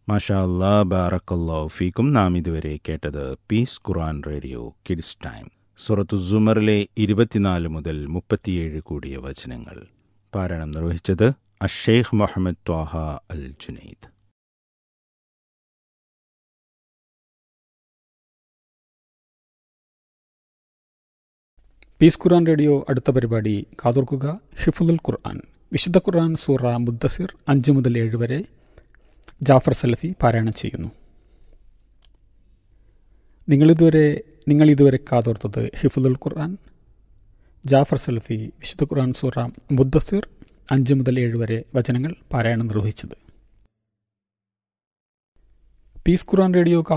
മാഷാ അല്ലാ ബാറക്കല്ലോ ഫീക്കും നാം ഇതുവരെ കേട്ടത് peace Quran radio kids time സുറത്തു സുമറിലെ ഇരുപത്തിനാല് മുതൽ മുപ്പത്തിയേഴ് കൂടിയ വചനങ്ങൾ പാരായണം നിർവഹിച്ചത് അഷേഖ് മുഹമ്മദ് ത്വാഹ അൽ ജുനൈദ് പീസ് ഖുർആൻ റേഡിയോ അടുത്ത പരിപാടി കാതോർക്കുക ഹിഫുദുൽ ഖുർആൻ വിശുദ്ധ ഖുർആൻ സൂറ മുദ്ദസിർ അഞ്ച് മുതൽ ഏഴ് വരെ ജാഫർ സലഫി പാരായണം ചെയ്യുന്നു നിങ്ങളിതുവരെ നിങ്ങൾ ഇതുവരെ കാതോർത്തത് ഹിഫുദുൽ ഖുർആൻ ജാഫർ സലഫി വിശുദ്ധ ഖുർആൻ സൂറ മുദ്ദസിർ അഞ്ച് മുതൽ ഏഴ് വരെ വചനങ്ങൾ പാരായണം നിർവഹിച്ചത് പീസ് ഖുർആൻ റേഡിയോ